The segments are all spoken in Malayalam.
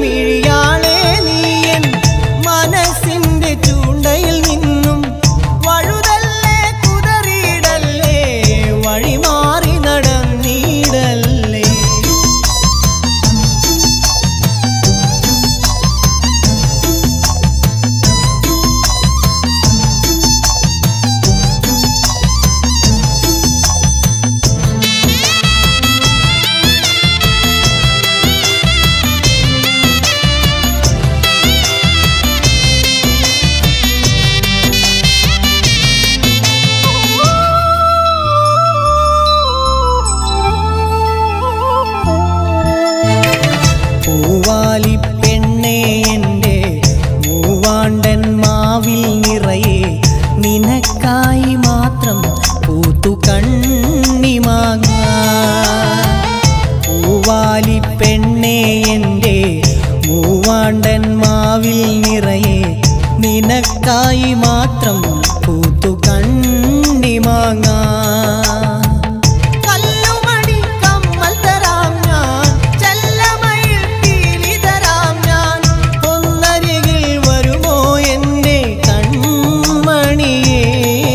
മിഴിയാളെ നീയൻ മനസ്സിന്റെ ചൂണ്ടയിൽ നിന്നും വഴുതല്ലേ കുതറിയിടല്ലേ വഴിമാറി നടന്നിടല്ലേ പൂവാലി പെണ്ണേ എൻ്റെ മൂവാണ്ടൻ മാവിൽ നിറയെ നിനക്കായി മാത്രം പൂത്തു കണ്ണിമാങ്ങ പൂവാലി പെണ്ണേ എൻ്റെ മൂവാണ്ടൻ മാവിൽ നിറയെ നിനക്കായി മാത്രം പൂത്തു കണ്ണിമാങ്ങ കല്ലുമണി കമ്മൽ തരാം ഞാൻ ചെല്ലമയിൽ പീലി തരാം ഞാൻ ഒന്നരികിൽ വരുമോ എൻ്റെ കൺമണിയേ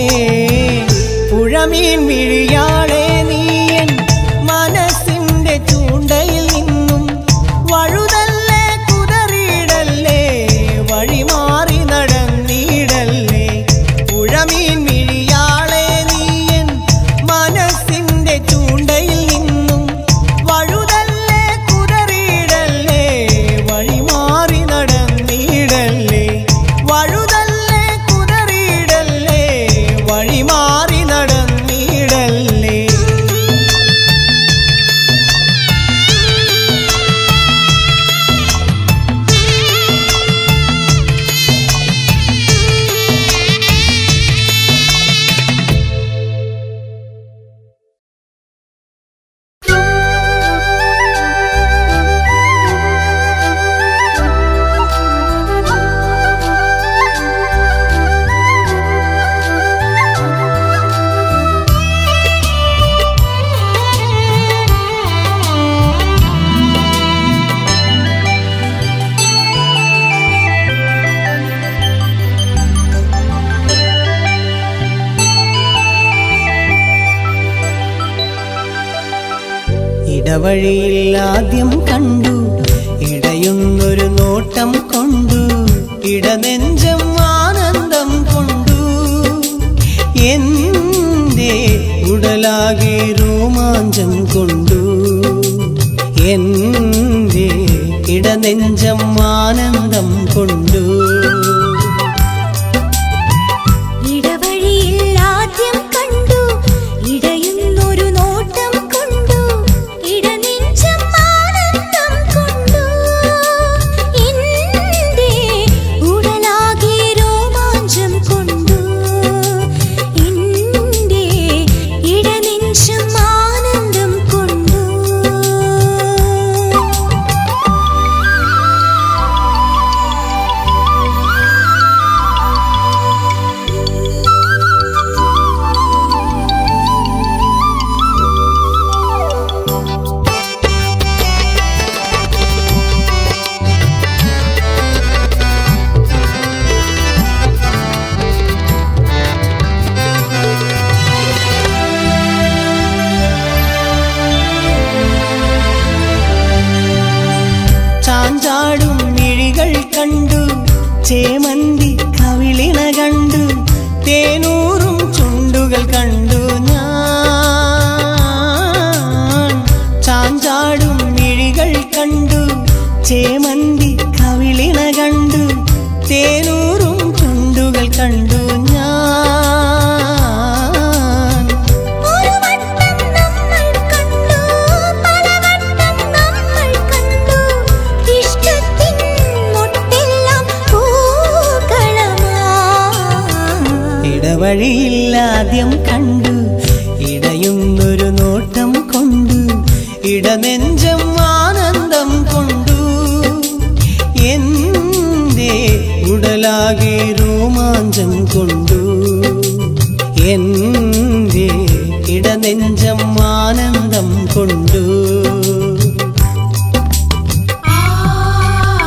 പുഴമീൻ മിഴിയാളെ നീയൻ മനസ്സിന്റെ ചൂണ്ടയിൽ നിന്നും വഴുതല്ലേ കുതറിയിടല്ലേ വഴിമാറി നടന്നിടല്ലേ പുഴമീൻ മിഴിയാളെ നീയൻ മനസ്സിന്റെ ചൂണ്ടയിൽ നിന്നും വഴുതല്ലേ കുതറിയിടല്ലേ വഴിമാറി നടന്നിടല്ലേ വഴുതല്ലേ കുതറിയിടല്ലേ വഴിമാറി നടന്നിടല്ലേ ഇടവഴിയിൽ ആദ്യം കണ്ടു ഇടയുന്നൊരു നോട്ടം കൊണ്ടു ഇടനെഞ്ചം ആനന്ദം കൊണ്ടു എന്റെ ഉടലാകെ രോമാഞ്ചം കൊണ്ടു എന്റെ ഇടനെഞ്ചം ആനന്ദം കൊണ്ടു ഇടവഴിയിൽ ആദ്യം കണ്ടു ഇടയുന്നൊരു നോട്ടം കൊണ്ടു ഇടനെഞ്ചം ആനന്ദം കൊണ്ടു എന്റെ ഉടലാകെ രോമാഞ്ചം കൊണ്ടു എന്റെ ഇടനെഞ്ചം ആനന്ദം കൊണ്ടു ചാഞ്ചാടും മിഴികൾ കണ്ടു ചേമന്തി കവിളിണ കണ്ടു തേനൂറും ചുണ്ടുകൾ കണ്ടു ഞാൻ ചാഞ്ചാടും മിഴികൾ കണ്ടു ചേമന്തി കവിളിണ കണ്ടു തേനൂറും ചുണ്ടുകൾ കണ്ടു ഞാൻ ഒരു വട്ടം നമ്മൾ കണ്ടു പലവട്ടം നമ്മൾ കണ്ടു ഇഷ്ടത്തിൻ മൊട്ടെല്ലാം പൂക്കളമാ ഇടവഴിയിൽ ആദ്യം കണ്ടു ഇടയുന്നൊരു നോട്ടം കൊണ്ടു ഇടനെഞ്ചം ആനന്ദം കൊണ്ടു എന്റെ ഉടലാകെ രോമാഞ്ചം കൊണ്ടു എന്റെ ഇടനെഞ്ചം ആനന്ദം കൊണ്ടു ആ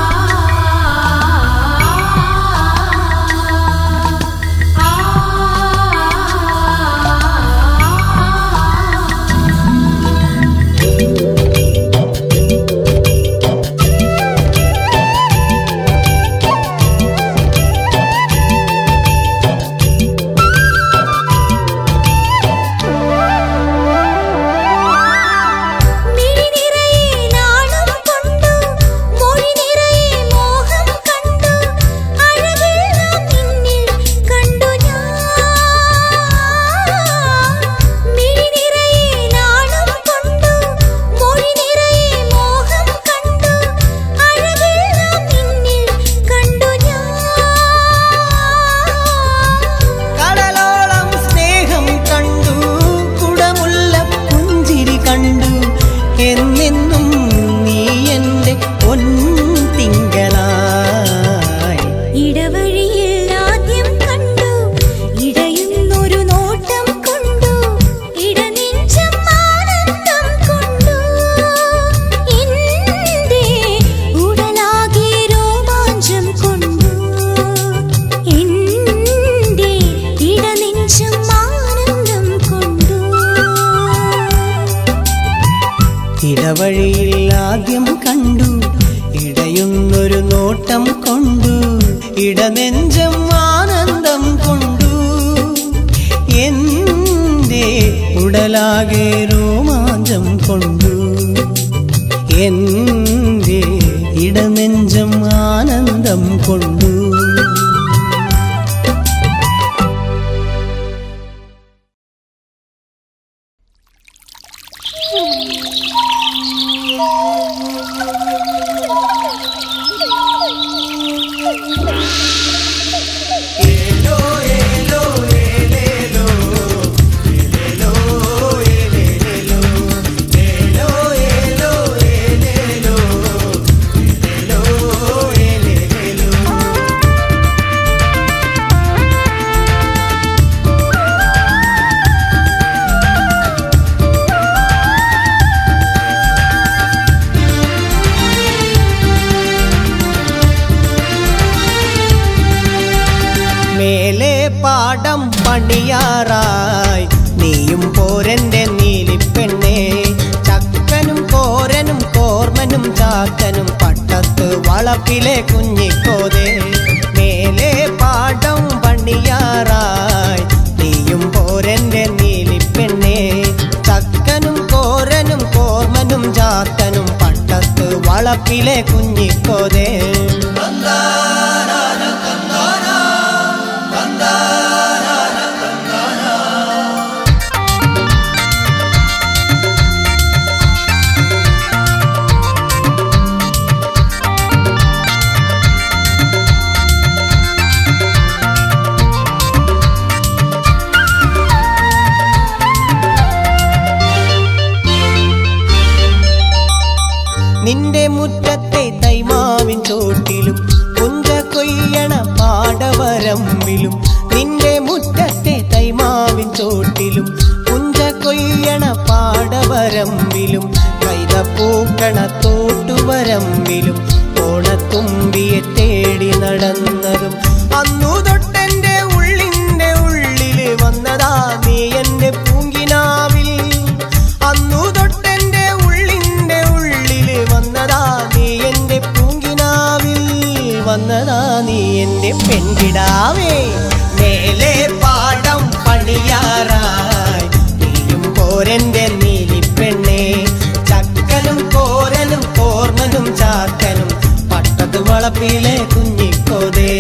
ഉടലാകെ രോമാഞ്ചം കൊണ്ടു എന്റെ ഇടനെഞ്ചം ആനന്ദം കൊണ്ടു മേലെ പാടം പണിയാറായി നീയും പോരന്റെ നീലിപ്പെണ്ണേ ചക്കനും കോരനും കോർമനും ചാക്കനും പട്ടത്ത് വളപ്പിലെ കുഞ്ഞിക്കോതേ മേലെ പാടം പണിയാറായി നീയും പോരന്റെ നീലിപ്പെണ്ണേ ചക്കനും കോരനും കോർമനും ചാക്കനും പട്ടത്ത് വളപ്പിലെ കുഞ്ഞിക്കോതേ നിന്റെ മുറ്റത്തെ തൈമാവിൻ ചോട്ടിലും പുഞ്ച കൊയ്യണ പാടവരമ്പിലും നിന്റെ മുറ്റത്തെ തൈമാവിൻ ചോട്ടിലും പുഞ്ച കൊയ്യണ പാടവരമ്പിലും കൈതപ്പൂക്കണ തോട്ടുവരമ്പിലും ഓണത്തുമ്പിയെ തേടി നടന്നതും അന്നു തൊട്ടെന്റെ ഉള്ളിന്റെ ഉള്ളില് വന്നതാ നീ എന്റെ പൂങ്കിനാവിൽ അന്നു തൊട്ടെന്റെ ഉള്ളിന്റെ ഉള്ളില് വന്നതാ നീ എന്റെ പൂങ്കിനാവിൽ വന്നതാ നീ എന്റെ പെൺകിടാവേ മേലെ പാടം പണിയാറായി നീയും പോരന്റെ നീലിപ്പെണ്ണേ ചക്കനും കോരനും കോർമനും ചാക്കനും പട്ടത്ത് വളപ്പിലെ കുഞ്ഞിക്കോതേ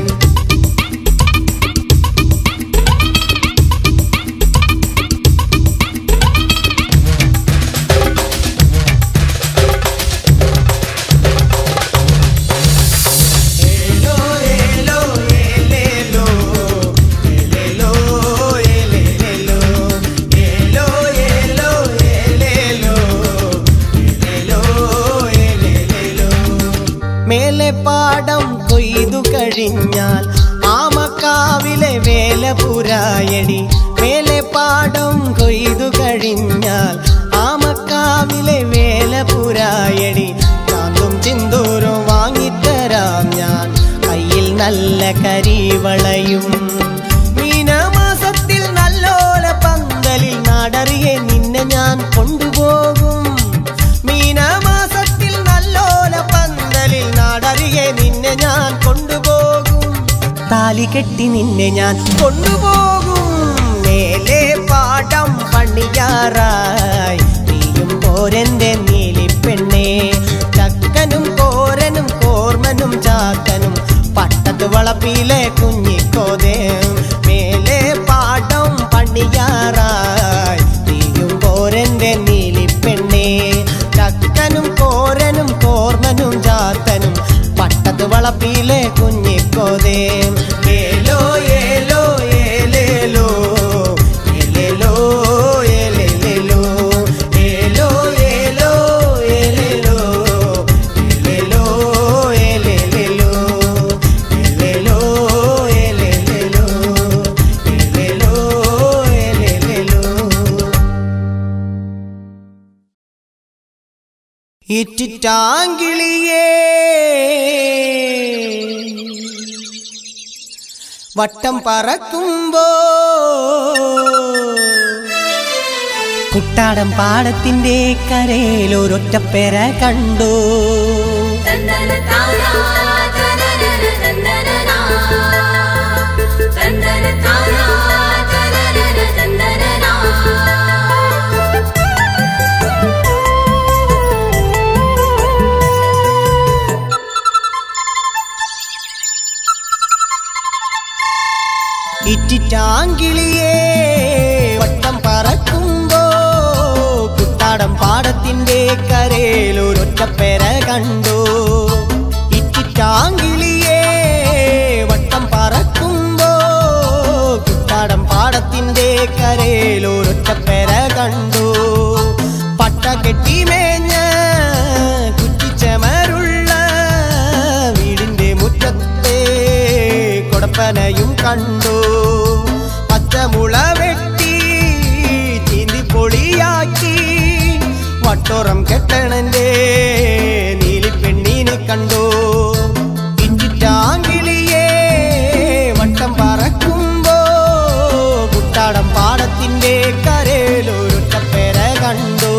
ഏലോ ഏലോ ഏലേലോ ഏലേലോ ഏലേലോ ഏലോ ഏലോ ഏലേലോ ഏലേലോ ഏലേലോ മേലെ പാടം കൊയ്തു കഴിഞ്ഞാൽ ആമക്കാവിലെ വേല പുരായടി മേലെ പാടം കൊയ്തു കഴിഞ്ഞാൽ ആമക്കാവിലെ വേല പുരായടി ചാന്തും ചിന്തൂരും വാങ്ങിത്തരാം ഞാൻ കയ്യിൽ നല്ല കരിവളയും മീനമാസത്തിൽ നല്ലോല പന്തലിൽ നാടറിയെ നിന്നെ ഞാൻ കൊണ്ടുപോകും മീനമാസത്തിൽ നല്ലോല പന്തലിൽ നാടറിയെ നിന്നെ ഞാൻ കൊണ്ടുപോകും താലി കെട്ടി നിന്നെ ഞാൻ കൊണ്ടുപോകും മേലെ പാടം പണിയാറായി നീയും പോരന്റെ നീലിപ്പെണ്ണേ ചക്കനും കോരനും കോർമനും ചാക്കനും പട്ടത്ത് വളപ്പിലെ കുഞ്ഞിക്കോതേ മേലെ പാടം പണിയാറായി നീയും പോരന്റെ നീലിപ്പെണ്ണേ ചക്കനും കോരനും കോർമനും ചാത്തനും പട്ടത്ത് വളപ്പിലെ കുഞ്ഞിക്കോതേ ഏലോ ഏലോ ഏലേലോ ഏലേലോ ഏലേലേലോ ഏലോ ഏലോ ഏലേലോ ഏലേലോ ഏലേലേലോ ഏലേലോ ഏലേലേലോ ഏലേലോ ഏലേലേലോ ഇറ്റിറ്റാങ്കിളിയേ വട്ടം പറക്കുമ്പോ കുട്ടാടം പാടത്തിന്റെ കരയിൽ ഒരൊറ്റപ്പേര കണ്ടു തന്നന താനാ തനനന തന്നനനാ തന്നന താനാ തനനന തന്നനനാ ഇറ്റിറ്റാങ്കിളിയേ വട്ടം പറക്കുമ്പോ കുട്ടാടം പാടത്തിന്റെ കരയിലൊരൊറ്റപ്പേര കണ്ടു ഇറ്റിറ്റാങ്കിളിയേ വട്ടം പറക്കുമ്പോ കുട്ടാടം പാടത്തിന്റെ കരയിലൊരൊറ്റപ്പേര കണ്ടു പട്ട കെട്ടി മേഞ്ഞ കുറ്റിച്ചമരുള്ള വീടിന്റെ മുറ്റത്തെ കൊടപ്പനയും കണ്ടു പച്ചമുള വെട്ടി ചീന്തി പൊളിയാക്കി വട്ടോറം കെട്ടണന്റെ നീലിപ്പെണ്ണീനെ കണ്ടു ഇഞ്ചിറ്റാങ്കിളിയേ വട്ടം പറക്കുമ്പോ കുട്ടാടം പാടത്തിന്റെ കരയിലൊരുട്ടപ്പേര കണ്ടു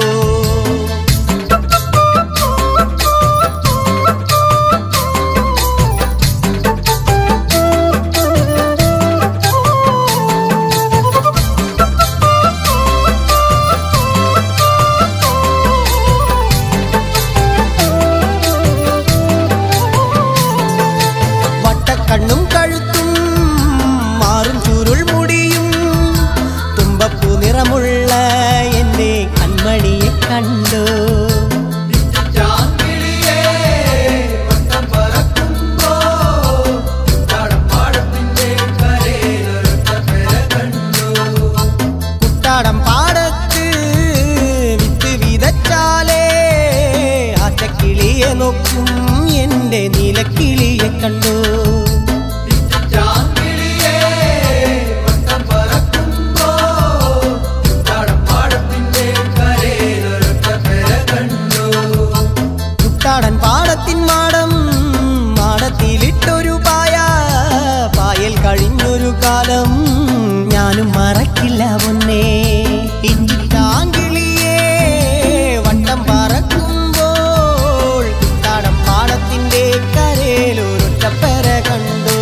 വട്ടക്കണ്ണും കഴുത്തും മാറും ചുരുൾ മുടിയും തുമ്പപ്പൂ നിറമുള്ള എന്റെ കൺമണിയെ കണ്ടു കുട്ടാടം പാടത്ത് വിത്ത് വിതച്ചാലേ ആറ്റക്കിളിയെ നോക്കും എന്റെ നീലക്കിളിയെ കണ്ടു കുട്ടാടൻ പാടത്തിൻ മാടം മാടത്തിലിട്ടൊരു പായ പായൽ കഴിഞ്ഞൊരു കാലം ഞാനും മറക്കില്ല പൊന്നേ ഇഞ്ചിട്ടാങ്കിളിയേ വട്ടം പറക്കുമ്പോൾ കുട്ടാടൻ പാടത്തിന്റെ കരയിലൊരൊറ്റപ്പര കണ്ടു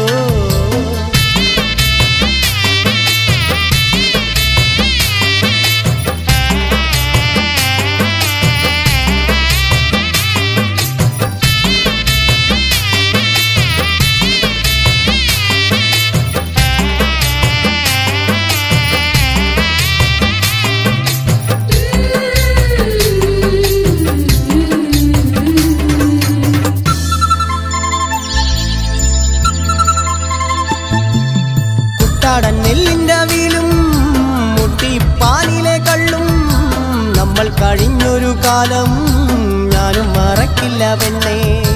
കുട്ടാടൻ നെല്ലിന്റെ വീലും മുട്ടിപ്പാനിലെ കള്ളും നമ്മൾ കഴിഞ്ഞൊരു കാലം ഞാനും മറക്കില്ല പെണ്ണേ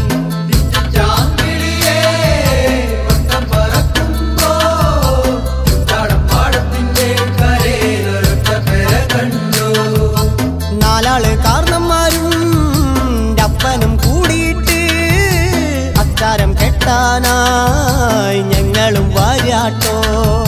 നാലാള് കാരണന്മാരും അപ്പനും കൂടിയിട്ട് അച്ചാരം കെട്ടാനായി ഞങ്ങളും വാരാട്ടോ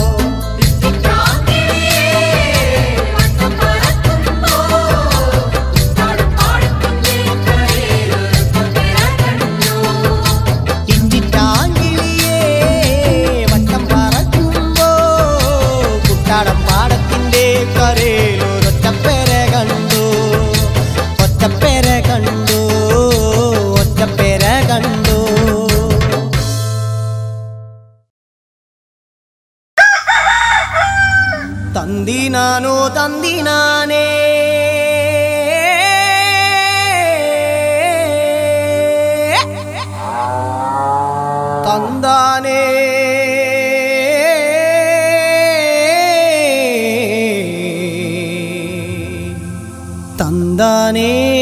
ഇഞ്ചിറ്റാങ്കിളിയേ വട്ടം പറക്കുമ്പോ കുട്ടാടം പാടത്തിന്റെ കരയിലൊരൊറ്റപ്പേര കണ്ടു ഒറ്റപ്പേര കണ്ടു ഒറ്റപ്പേര കണ്ടു തന്തിനാനോ തന്തിനാനേ തന്താനേ തന്താനേ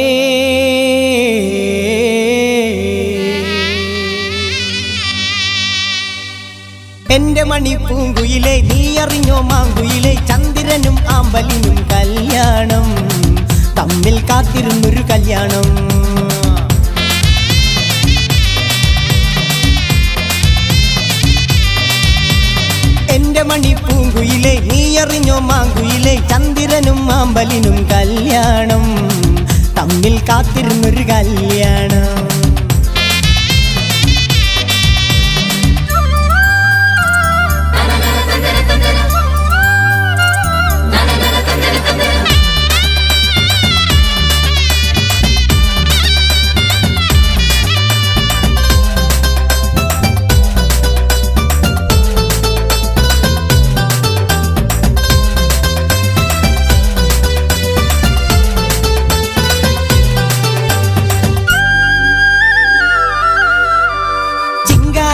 എന്റെ മണിപ്പൂങ്കുയിലെ നീ അറിഞ്ഞോ മാങ്കുയിലെ ചന്ദ്രനും ആമ്പലിനും കല്യാണം തമ്മിൽ കാത്തിരുന്നൊരു കല്യാണം എന്റെ മണിപ്പൂങ്കുയിലെ നീ അറിഞ്ഞോ മാങ്കുയിലെ ചന്ദ്രനും ആമ്പലിനും കല്യാണം തമ്മിൽ കാത്തിരുന്നൊരു കല്യാണം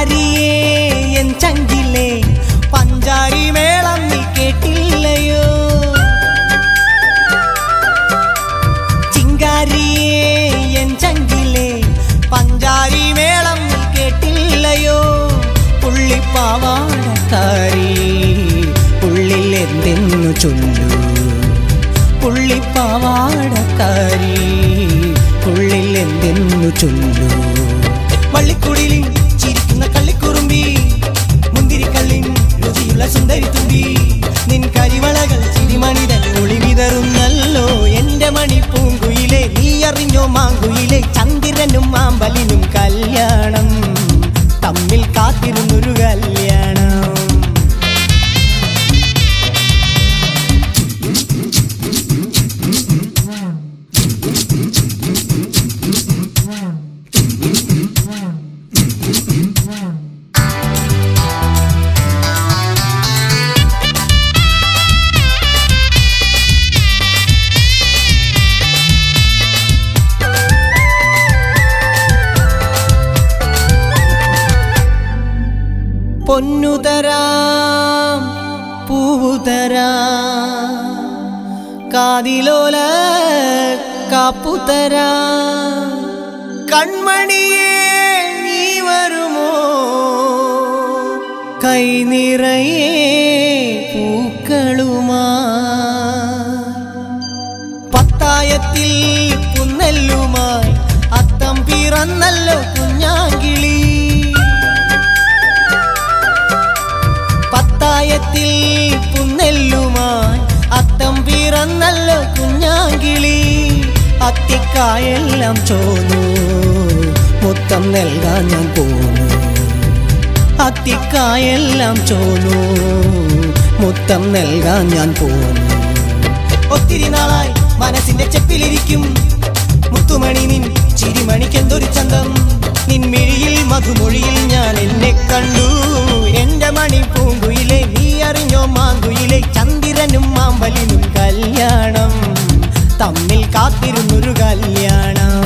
ചിങ്കാരിയേ എൻ ചങ്കിലെ പഞ്ചാരി മേളം നീ കേട്ടില്ലയോ ചിങ്കാരിയേ എൻ ചങ്കിലെ പഞ്ചാരി മേളം നീ കേട്ടില്ലയോ പുള്ളിപ്പാവാടക്കാരി ഉള്ളിൽ എന്തെന്നു ചൊല്ലൂ പുള്ളിപ്പാവാടക്കാരി ഉള്ളിൽ എന്തെന്നു ചൊല്ലൂ വള്ളിക്കുടിലിൽ ചിരിക്കുന്ന കള്ളിക്കുറുമ്പി മുന്തിരിക്കള്ളിൻ രുചിയുള്ള സുന്ദരി തുമ്പി നിൻ കരിവളകൾ ചിരിമണിതൻ ഒളി വിതറുന്നല്ലോ എന്റെ മണി പൂങ്കുയിലെ നീ അറിഞ്ഞോ മാങ്കുയിലെ ചന്ദ്രനും മാമ്പലിനും കല്യാണം തമ്മിൽ കാത്തിരുന്നൊരു കല്യാണം പൊന്നുതരാം പൂവുതരാം കാതിലോല കാപ്പുതരാം കൺമണിയേ നീ വരുമോ കൈ നിറയെ പൂക്കളുമാ പത്തായത്തിൽ പുന്നെല്ലുമായി അത്തം പിറന്നല്ലോ കുഞ്ഞാങ്കിളി പത്തായത്തിൽ പുന്നെല്ലുമായി അത്തം പിറന്നല്ലോ കുഞ്ഞാങ്കിളി അത്തിക്കായെല്ലാം ചോന്നു മുത്തം നൽകാൻ ഞാൻ പോന്നു അത്തിക്കായെല്ലാം ചോന്നു മുത്തം നൽകാൻ ഞാൻ പോന്നു ഒത്തിരി നാളായി മനസ്സിന്റെ ചെപ്പിലിരിക്കും മുത്തുമണി നിൻ ചിരിമണിക്കെന്തൊരു ചന്തം നിൻ മിഴിയിൽ മധുമൊഴിയിൽ ഞാൻ എന്നെ കണ്ടു എന്റെ മണി പൂങ്കുയിലെ നീ അറിഞ്ഞോ മാങ്കുയിലെ ചന്ദ്രനും മാമ്പലിനും കല്യാണം തമ്മിൽ കാത്തിരുന്നൊരു കല്യാണം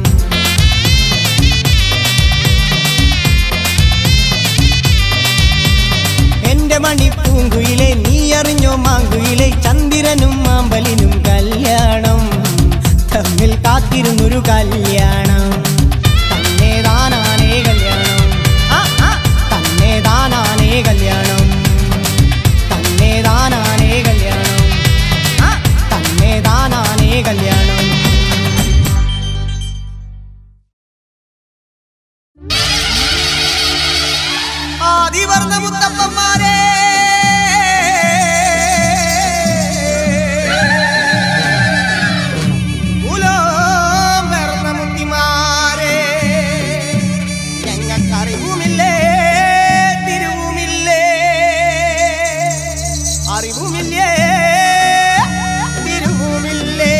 എന്റെ മണിപ്പൂങ്കുയിലെ നീ അറിഞ്ഞോ മാങ്കുയിലെ ചന്ദ്രനും മാമ്പലിനും കല്യാണം തമ്മിൽ കാത്തിരുന്നൊരു കല്യാണം തന്നെ താനാനേ കല്യാണം ആ, ആ, തന്നെ താനാനേ കല്യാണം തന്നെ താനാനേ കല്യാണം ആ, തന്നെ താനാനേ കല്യാണം ആദിവർണ്ണ മുത്തപ്പന്മാരെ ഉലോം പിറന്ന മുത്തിമാരെ ഞങ്ങൾക്കറിവുമില്ലേ തിരുവുമില്ലേ അറിവുമില്ലേ തിരുവുമില്ലേ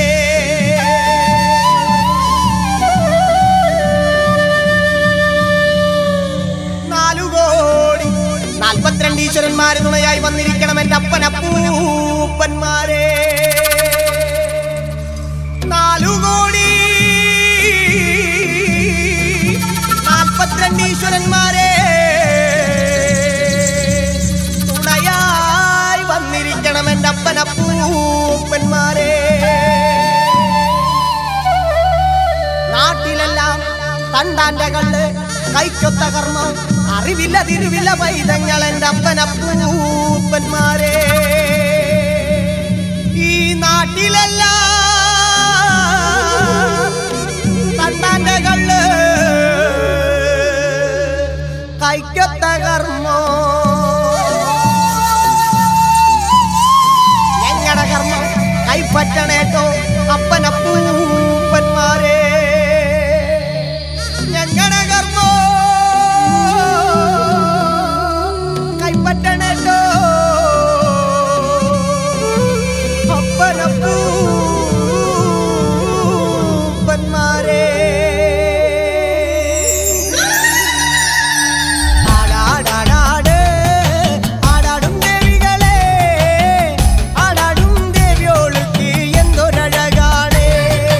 നാലു കോടി നാൽപ്പത്തിരണ്ട് ഈശ്വരന്മാര് തുണയായി വന്നിരിക്കണം എന്റെ അപ്പനപ്പൂപ്പന്മാരെ നാലു കോടി നാൽപ്പത്തിരണ്ട് ഈശ്വരന്മാരെ തുണയായി വന്നിരിക്കണം എന്റെ അപ്പനപ്പൂപ്പന്മാരെ നാട്ടിലെല്ലാം തണ്ടാന്റെ കള്ള് കൈക്കൊത്ത കർമ്മം അറിവില്ല തിരുവില്ല പൈതങ്ങൾ എന്റെ അപ്പനപ്പൂപ്പന്മാരെ ഈ നാട്ടിലെല്ലാം തണ്ടാന്റെ കള്ള് കൈക്കൊത്ത കർമ്മം ഞങ്ങളുടെ കർമ്മം കൈപ്പറ്റണേട്ടോ അപ്പനപ്പൂപ്പന്മാരെ ഞങ്ങളുടെ കർമ്മം കൈപ്പറ്റണേട്ടോ അപ്പനപ്പൂപ്പന്മാരെ ആടാടാടാട് ആടാടും ദേവികളെ ആടാടും ദേവിയോൾക്ക് എന്തൊരഴകാണ്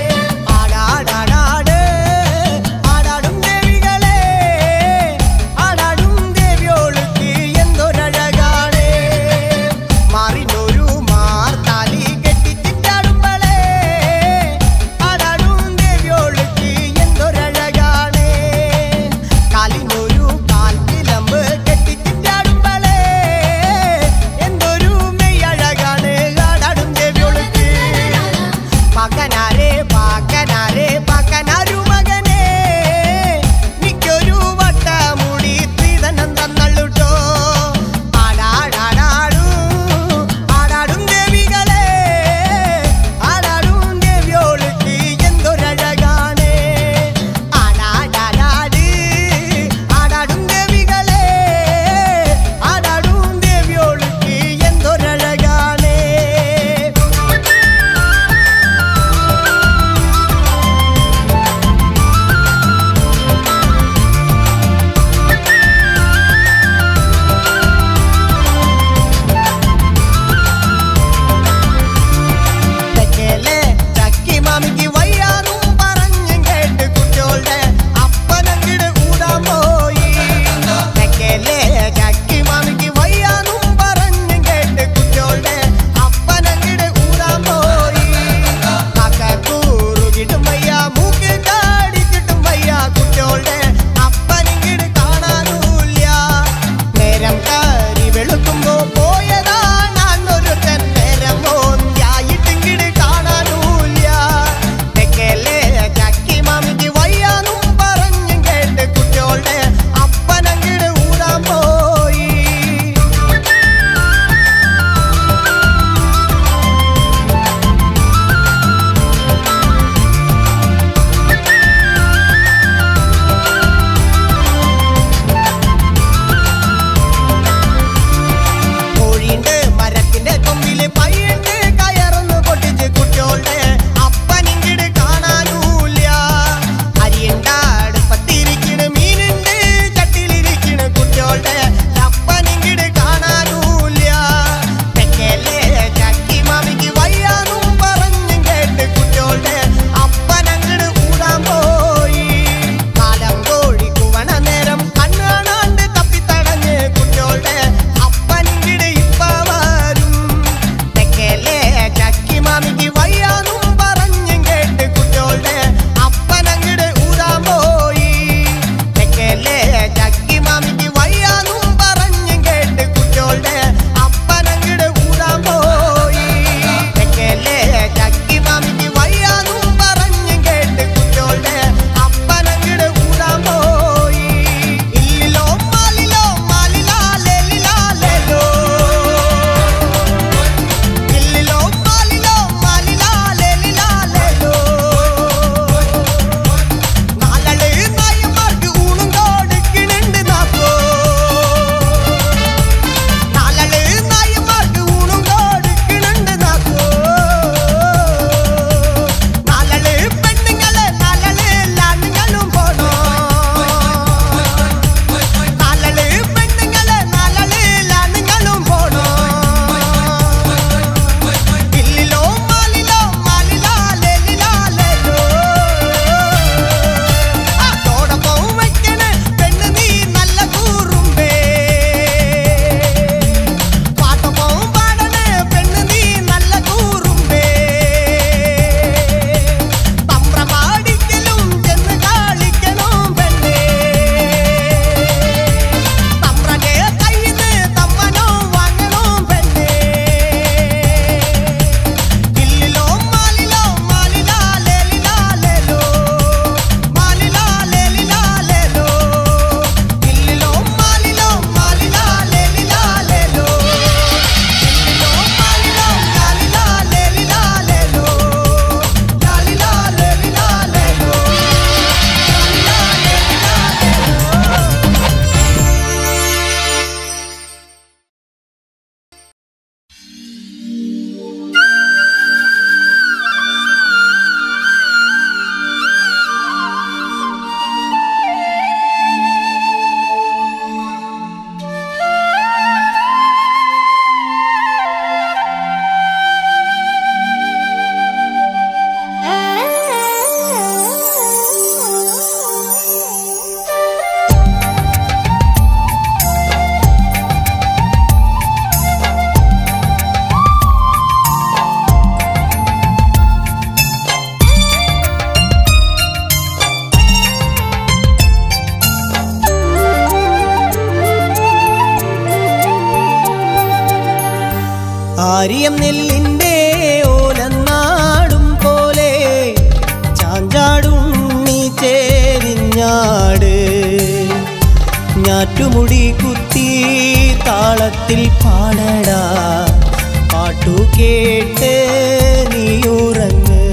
ആര്യം നെല്ലിൻ്റെ ഓലന്നാടും പോലെ ചാഞ്ചാടും നീ ചേരിഞ്ഞാട് ഞാറ്റുമുടി കുത്തി താളത്തിൽ പാടടാ പാട്ടു കേട്ട് നീയുറങ്ങ്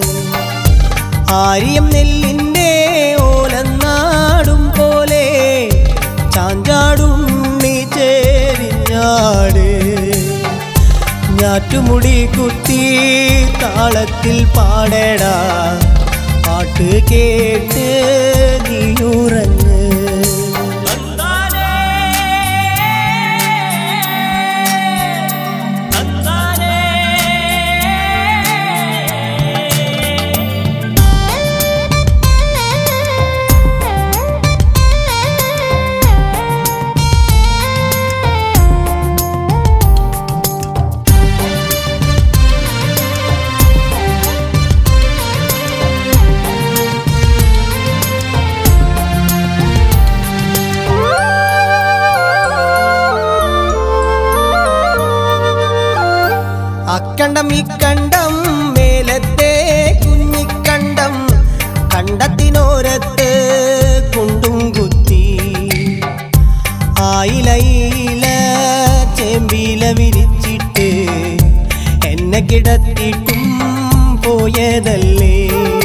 ആര്യം നെല്ലിൻ്റെ ഓലന്നാടും പോലെ ചാഞ്ചാടും നീ ചേരിഞ്ഞാട് ഞാറ്റുമുടി കുത്തി താളത്തിൽ പാടടാ പാട്ട് കേട്ട് നീയുറങ്ങ് അക്കണ്ടം ഇക്കണ്ടം മേലത്തെ കുഞ്ഞിക്കണ്ടം കണ്ടത്തിനോരത്ത് കുണ്ടും കുത്തി ആയിലയില ചേമ്പില വിരിച്ചിട്ട് എന്നെ കിടത്തിട്ടും പോയതല്ലേ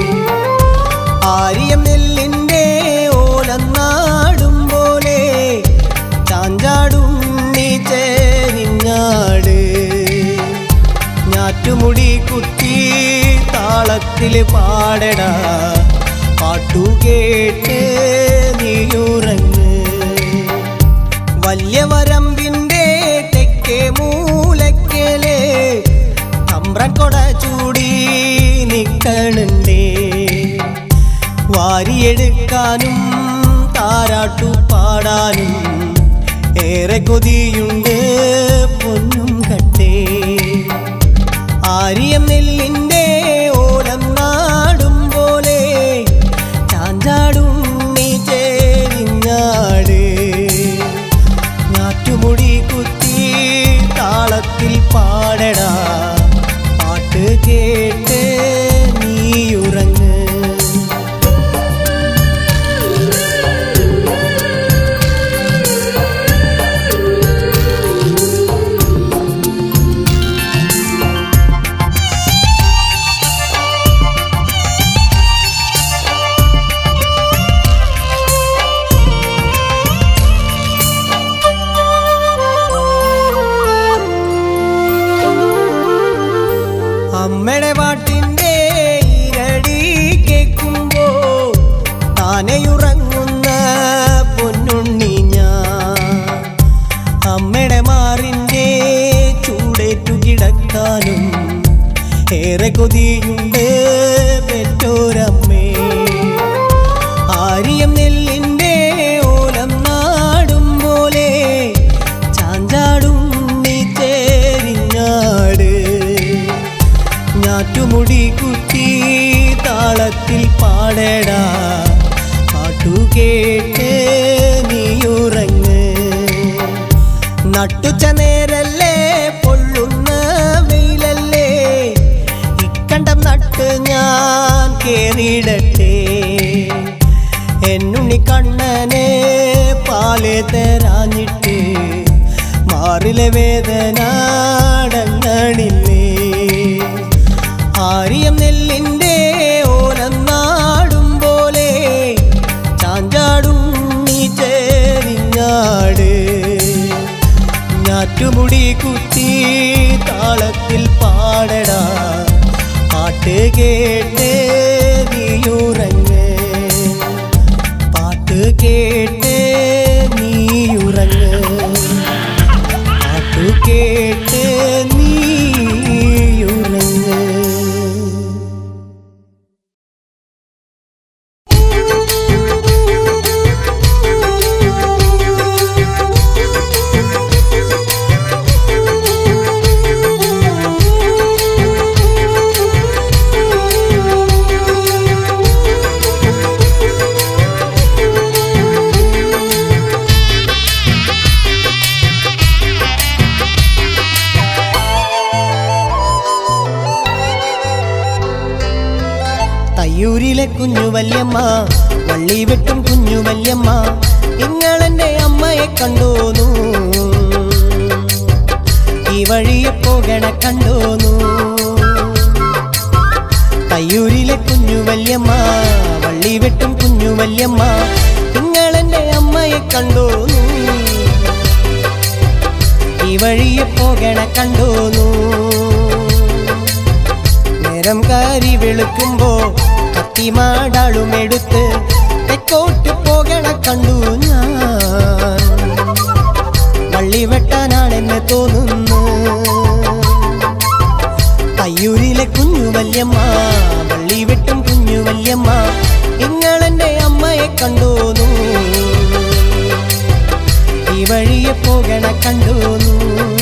ആര്യം നെല്ലിൻ്റെ ഓലന്നാടും പോലെ ചാഞ്ചാടും നീ ചേരിഞ്ഞാട് ഞാറ്റുമുടി കുത്തി താളത്തിൽ പാടടാ പാട്ടു കേട്ട് നീയുറങ്ങ് വല്യ വരമ്പിൻ്റെ തെക്കേ മൂലക്കല് തമ്പ്രൻ കൊട ചൂടി നിക്കണുണ്ടേ വാരിയെടുക്കാനും താരാട്ടു പാടാനും ഏറെ കൊതിയുണ്ട് പൊന്നും കട്ടേ ആര്യം നെല്ലിൻ്റെ ഓലം നാടും പോലെ ചാഞ്ചാടും നീ ചേരിഞ്ഞാട് ഞാറ്റുമുടി കുത്തി താളത്തിൽ പാടടാ പാട്ട് കേട്ട് നീയുറങ്ങ് അമ്മയുടെ പാട്ടിൻ്റെ ഇരടി കേൾക്കുമ്പോ താനെയുറങ്ങുന്ന പൊന്നുണ്ണി ഞാൻ അമ്മയുടെ മാറിൻ്റെ ചൂടേറ്റു കിടക്കാനും ഏറെ കൊതിയുണ്ട് പെറ്റോരമ്മേ ആര്യം നെല്ലിൻ്റെ ഓലം നാടും പോലെ ചാഞ്ചാടും നീ ചേരിഞ്ഞാട് ഞാറ്റുമുടി കുത്തി താളത്തിൽ പാടടാ പാട്ടു കേട്ട് നീയുറങ്ങ് നട്ടുച്ച നേരല്ലേ പൊള്ളുന്ന വെയിലല്ലേ ഇക്കണ്ടം നട്ട് ഞാൻ കേറിയിടട്ടെ എന്നുണ്ണി കണ്ണനെ പാല് തരാഞ്ഞിട്ട് മാറിലെ വേദന അടങ്ങണില്ലേ ആര്യം നെല്ലിൻ്റെ ഓലം നാടും പോലെ ചാഞ്ചാടും നീ ചേരിഞ്ഞാട് ഞാറ്റുമുടി കുത്തി താളത്തിൽ പാടടാ പാട്ട് കേട്ട് നീയുറങ്ങ് പാട്ട് കേട്ട് നീയുറങ്ങ് പാട്ട് കേട്ട് നീയുറങ്ങ് കുഞ്ഞു വല്യമ്മ വള്ളി വെട്ടും കുഞ്ഞു വല്യമ്മ നിങ്ങളെന്റെ അമ്മയെ കണ്ടോന്നു ഈ വഴിയെ പോകണ കണ്ടോന്നു തയ്യൂരിലെ കുഞ്ഞു വല്യമ്മ വള്ളി വെട്ടും കുഞ്ഞു വല്യമ്മ നിങ്ങളെന്റെ അമ്മയെ കണ്ടോന്നു ഈ വഴിയെ പോകണ കണ്ടോന്നു നേരം കാരി വെളുക്കുമ്പോ കത്തിമാടാളും എടുത്ത് തെക്കോട്ട് പോകണ കണ്ടു ഞാൻ വള്ളി വെട്ടാനാണെന്ന് തോന്നുന്നു തയ്യൂരിലെ കുഞ്ഞു വല്യമ്മ വള്ളി വെട്ടും കുഞ്ഞു വല്യമ്മ നിങ്ങളെന്റെ അമ്മയെ കണ്ടോന്നു ഈ വഴിയെ പോകണ കണ്ടോന്നു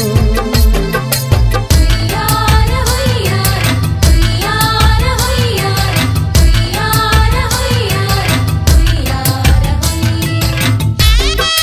ഹുയ്യാര ഹുയ്യാര ഹുയ്യാര ഹുയ്യാര ഹുയ്യാര ഹുയ്യാര ഹുയ്യാര ഹുയ്യാര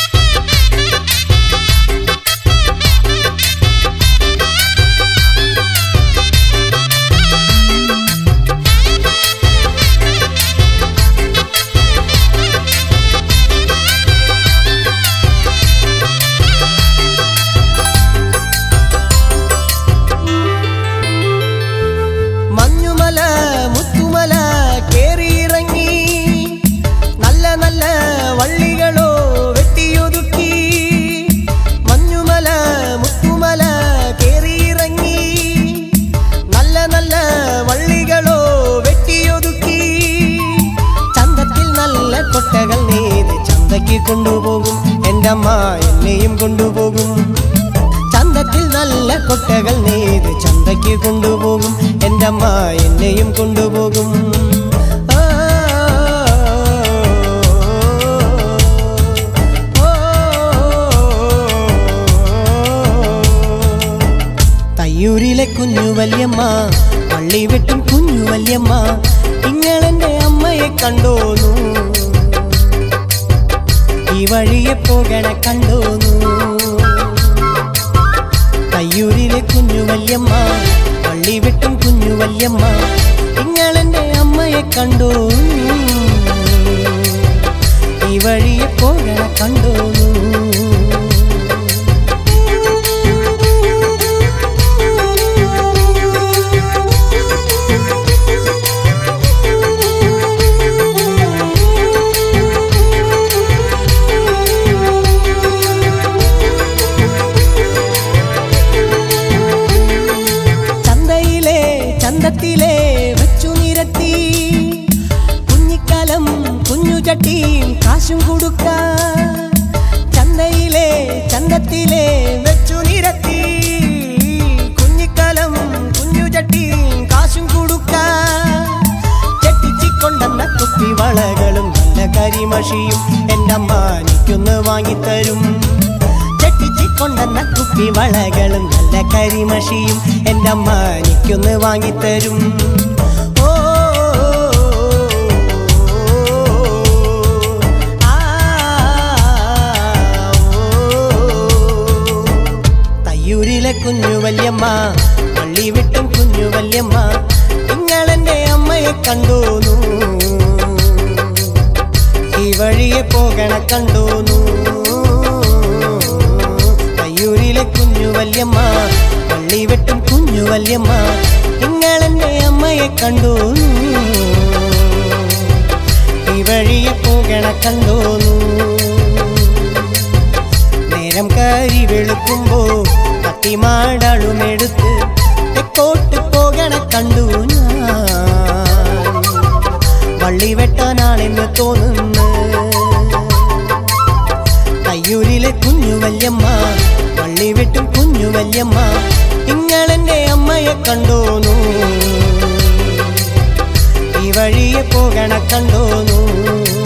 മഞ്ഞുമല മുത്തുമല കേറിയിറങ്ങി നല്ല നല്ല വള്ളികളോ വെട്ടിയൊതുക്കി മഞ്ഞുമല മുത്തുമല കേറിയിറങ്ങി നല്ല നല്ല വള്ളികളോ വെട്ടിയൊതുക്കി ചന്തത്തിൽ നല്ല കൊട്ടകൾ നെയ്ത് ചന്തയ്ക്ക് കൊണ്ടുപോകും എൻ്റെ അമ്മ എന്നെയും കൊണ്ടുപോകും ചന്തത്തിൽ നല്ല കൊട്ടകൾ നെയ്ത് ചന്തയ്ക്ക് കൊണ്ടുപോകും എൻ്റെ അമ്മ എന്നെയും കൊണ്ടുപോകും ആ, ഓ, തയ്യൂരിലെ കുഞ്ഞു വല്യമ്മ പള്ളി വെട്ടും കുഞ്ഞു വല്യമ്മ നിങ്ങളെന്റെ അമ്മയെ കണ്ടോന്നു ഈ വഴിയെ പോകണ കണ്ടോന്നു തയ്യൂരിലെ കുഞ്ഞു വല്യമ്മ പള്ളി വെട്ടും കുഞ്ഞു വല്യമ്മ നിങ്ങളെന്റെ അമ്മയെ കണ്ടോ ഈ വഴിയെ പോകണ കണ്ടോന്നു ചന്തയിലെ ചന്തത്തിലെ വെച്ചു നിരത്തി കുഞ്ഞിക്കാലം കുഞ്ഞു ചട്ടിയും കാശും കൊടുക്ക ചന്തയിലെ ചന്തത്തിലെ വെച്ചു നിരത്തി കുഞ്ഞിക്കാലം കുഞ്ഞു ചട്ടിയും കാശും കൊടുക്ക ചെട്ടിച്ചിക്കൊണ്ടെന്ന കുപ്പി വളകളും നല്ല കരിമഷിയും എൻ്റെ അമ്മ എനിക്കൊന്ന് വാങ്ങിത്തരും ചെട്ടിച്ചിക്കൊണ്ടെന്ന കുപ്പി വളകളും നല്ല കരിമഷിയും എൻ്റെ അമ്മ എനിക്കൊന്ന് വാങ്ങിത്തരും ഓ ആ, ഓ. തയ്യൂരിലെ കുഞ്ഞു വല്യമ്മ പള്ളി വിട്ടും കുഞ്ഞു വല്യമ്മ നിങ്ങളെന്റെ അമ്മയെ കണ്ടോന്നു ഈ വഴിയെ പോകണ കണ്ടോന്നു തയ്യൂരിലെ കുഞ്ഞു വല്യമ്മ പള്ളി വെട്ടും കുഞ്ഞു വല്യമ്മ നിങ്ങളെന്റെ അമ്മയെ കണ്ടോന്നു ഈ വഴിയെ പോകണ കണ്ടോന്നു നേരം കരി വെളുക്കുമ്പോ കത്തിമാടളും എടുത്ത് തെക്കോട്ട് പോകണ കണ്ടു ഞാൻ വള്ളി വെട്ടാനാണെന്ന് തോന്നുന്നു തയ്യൂരിലെ കുഞ്ഞു വല്യമ്മ വള്ളി വെട്ടും കുഞ്ഞു വല്യമ്മ നിങ്ങളെന്റെ അമ്മയെ കണ്ടോന്നു ഈ വഴിയെ പോകണ കണ്ടോന്നു